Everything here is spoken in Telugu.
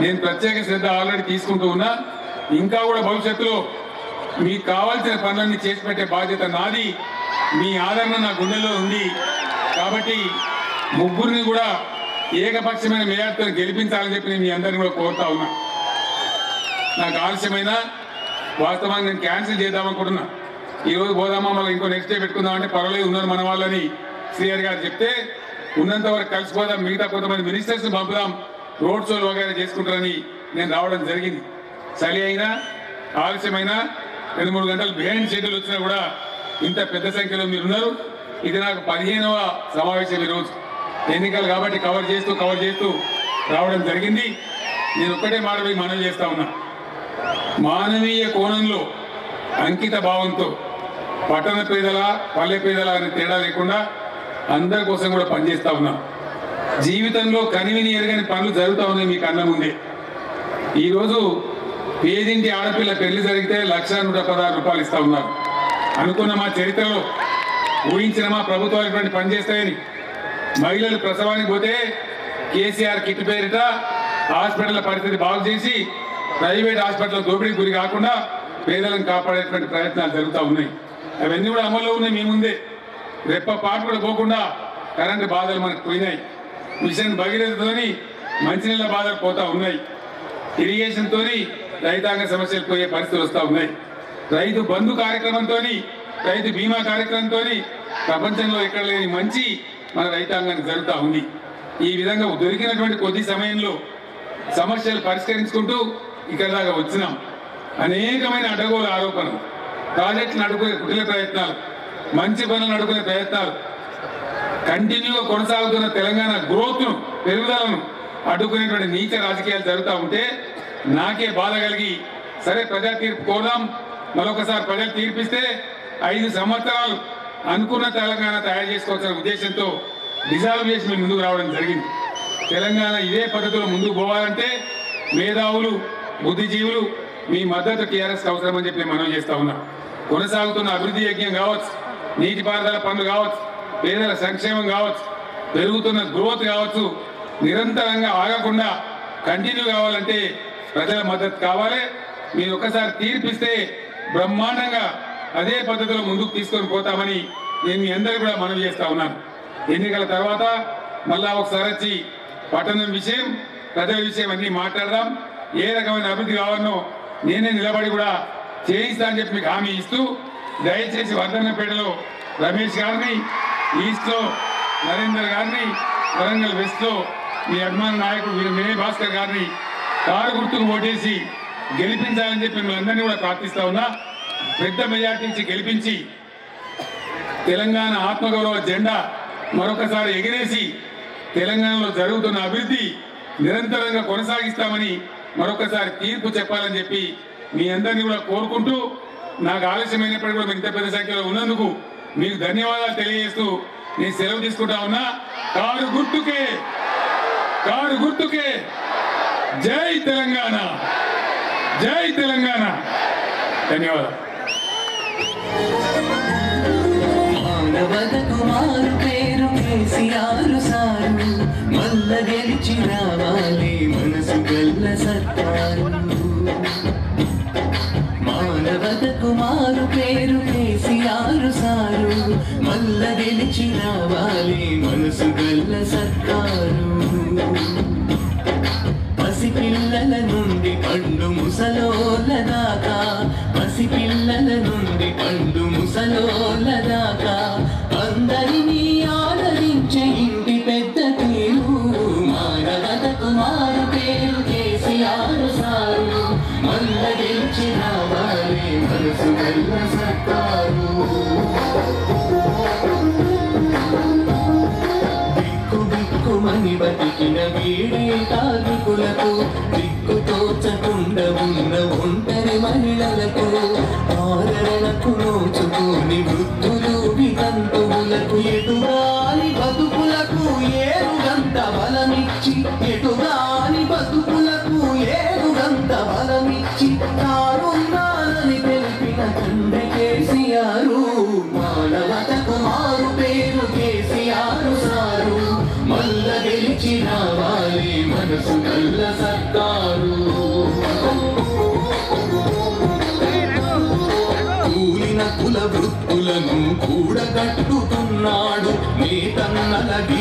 నేను ప్రత్యేక శ్రద్ధ ఆల్రెడీ తీసుకుంటూ ఉన్నా ఇంకా కూడా భవిష్యత్తులో మీకు కావాల్సిన పనులన్నీ చేసి పెట్టే బాధ్యత నాది మీ ఆదరణ నా గుండెల్లో ఉంది కాబట్టి ముగ్గురిని కూడా ఏకపక్షమైన మేయర్తో గెలిపించాలని చెప్పి నేను మీ అందరిని కూడా కోరుతా ఉన్నా నాకు ఆలస్యమైన వాస్తవానికి నేను క్యాన్సిల్ చేద్దామనుకుంటున్నా ఈ రోజు పోదామా మళ్ళీ ఇంకో నెక్స్ట్ డే పెట్టుకుందామంటే పర్వాలేదు ఉన్నారు మన వాళ్ళని శ్రీహరి గారు చెప్తే ఉన్నంత వరకు కలిసిపోదాం మిగతా కొంతమంది మినిస్టర్స్ పంపుదాం రోడ్ షోలు వగైరా చేసుకుంటారని నేను రావడం జరిగింది చలి అయినా ఆలస్యమైనా రెండు మూడు గంటలు బిహైండ్ షెడ్యూల్ వచ్చినా కూడా ఇంత పెద్ద సంఖ్యలో మీరు ఉన్నారు ఇది నాకు పదిహేనవ సమావేశం ఈరోజు ఎన్నికలు కాబట్టి కవర్ చేస్తూ కవర్ చేస్తూ రావడం జరిగింది నేను ఒక్కటే మాట మీకు మనవి చేస్తా ఉన్నా మానవీయ కోణంలో అంకిత భావంతో పట్టణ పేదల పల్లె పేదల అనే తేడా లేకుండా అందరి కోసం కూడా పనిచేస్తా ఉన్నాం జీవితంలో కనివిని ఎరగని పనులు జరుగుతూ ఉన్నాయి మీకు అన్న ముందే ఈరోజు పేదింటి ఆడపిల్ల పెళ్లి జరిగితే లక్ష నూట పదహారు రూపాయలు ఇస్తా ఉన్నారు అనుకున్న మా చరిత్రలో ఊహించిన మా ప్రభుత్వాలు ఇటువంటి పని చేస్తాయని మహిళలు ప్రసవానికి పోతే కేసీఆర్ కిట్ పేరిట హాస్పిటల్ పరిస్థితి బాగు చేసి ప్రైవేట్ హాస్పిటల్ దోపిడీకి గురి కాకుండా పేదలను కాపాడేటువంటి ప్రయత్నాలు జరుగుతూ ఉన్నాయి అవన్నీ కూడా అమల్లో ఉన్నాయి మీ ముందే రెప్ప పాటు కూడా పోకుండా కరెంటు బాధలు మనకు పోయినాయి మిషన్ భగీరథతోని మంచినీళ్ళ బాధలు పోతా ఉన్నాయి ఇరిగేషన్ తోని రైతాంగ సమస్యలు పోయే పరిస్థితులు వస్తూ ఉన్నాయి రైతు బంధు కార్యక్రమంతో రైతు బీమా కార్యక్రమంతో ప్రపంచంలో ఎక్కడ లేని మంచి మన రైతాంగానికి జరుగుతూ ఉంది ఈ విధంగా దొరికినటువంటి కొద్ది సమయంలో సమస్యలు పరిష్కరించుకుంటూ ఇక్కడ దాకా వచ్చినాం అనేకమైన అడ్డగోలు ఆరోపణలు ప్రాజెక్టులు అడుగునే కుటిల ప్రయత్నాలు మంచి పనులను అడుగునే ప్రయత్నాలు కంటిన్యూగా కొనసాగుతున్న తెలంగాణ గ్రోత్ను పెరుగుదలను అడ్డుకునేటువంటి నీచ రాజకీయాలు జరుగుతూ ఉంటే నాకే బాధ కలిగి సరే ప్రజా తీర్పు కోదాం మరొకసారి ప్రజలు తీర్పిస్తే ఐదు సంవత్సరాలు అనుకున్న తెలంగాణ తయారు చేసుకోవాల్సిన ఉద్దేశంతో డిజాల్వ్ చేసి మీ ముందుకు రావడం జరిగింది తెలంగాణ ఇదే పద్ధతిలో ముందుకు పోవాలంటే మేధావులు బుద్ధిజీవులు మీ మద్దతు టీఆర్ఎస్ అవసరమని చెప్పి నేను మనవి చేస్తా ఉన్నా కొనసాగుతున్న అభివృద్ధి యజ్ఞం కావచ్చు నీటిపారుదల పనులు కావచ్చు పేదల సంక్షేమం కావచ్చు పెరుగుతున్న గ్రోత్ కావచ్చు నిరంతరంగా ఆగకుండా కంటిన్యూ కావాలంటే ప్రజల మద్దతు కావాలి మీరు ఒక్కసారి తీర్పిస్తే బ్రహ్మాండంగా అదే పద్ధతిలో ముందుకు తీసుకొని పోతామని నేను మీ అందరికీ కూడా మనవి చేస్తా ఉన్నాను ఎన్నికల తర్వాత మళ్ళా ఒకసారి వచ్చి పట్టణం విషయం ప్రజల విషయం అన్ని మాట్లాడదాం ఏ రకమైన అభివృద్ధి కావాలనో నేనే నిలబడి కూడా చేయిస్తా అని చెప్పి మీకు హామీ ఇస్తూ దయచేసి వర్ధన్నపేటలో రమేష్ గారిని ఈస్ట్లో నరేందర్ గారిని వరంగల్ వెస్ట్లో మీ అభిమాన నాయకుడు వీరు వినయ్ భాస్కర్ గారిని కారు గుర్తుకు ఓటేసి గెలిపించాలని చెప్పి మిమ్మల్ని అందరినీ కూడా ప్రార్థిస్తా ఉన్నా పెద్ద మెజార్టీ ఇచ్చి గెలిపించి తెలంగాణ ఆత్మగౌరవ జెండా మరొకసారి ఎగిరేసి తెలంగాణలో జరుగుతున్న అభివృద్ధి నిరంతరంగా కొనసాగిస్తామని మరొకసారి తీర్పు చెప్పాలని చెప్పి మీ అందరినీ కూడా కోరుకుంటూ నాకు ఆలస్యమైనప్పటికీ కూడా మీరు ఇంత పెద్ద సంఖ్యలో ఉన్నందుకు మీకు ధన్యవాదాలు తెలియజేస్తూ నేను సెలవు తీసుకుంటా ఉన్నా కారు గుర్తుకే కారు గుర్తుకే జై తెలంగాణ జై తెలంగాణ ధన్యవాదాలు మానవత కుమారు పేరు కేసీఆర్ సారు మల్ల గెలిచి రావాలి మనసు గల్ల సర్కారు మానవత కుమారు పేరు కేసీఆర్ సారు మల్ల గెలిచి రావాలి మనసు గల్ల సర్కారు పసిపిల్లల నుండి పండు ముసలోల దాకా పసిపిల్లల నుండి పండు ముసలోల దాకా అందరినీ ఆదరించే ఇంటి పెద్ద తీరు మానవత కుమారు పేరు కేసీఆర్ సారు మల్ల గెలిచి రావాలి మనసు గల్ల సర్కారు దిక్కు దిక్కుమని బతికిన వీడే కార్మికులకు దిక్కు తోచకుండా ఉన్న ఒంటరి మహిళలకు ఆదరణకు నోచుకోని వృద్ధులు వితంతువులకు ఎటుగాని బతుకులకు ఏరుగంత బలమిచ్చి ఎటుగాని బతుకులకు ఏరుగంత బలమిచ్చి తానున్నానని తెలిపిన తండ్రి కేసీఆర్ మానవత కుమారు పేరు కేసీఆర్ సారు మల్ల గెలిచి రావాలి మనసు కల్ల సర్కారు కుల వృత్తులను కూడగట్టుతున్నాడు నేతన్నల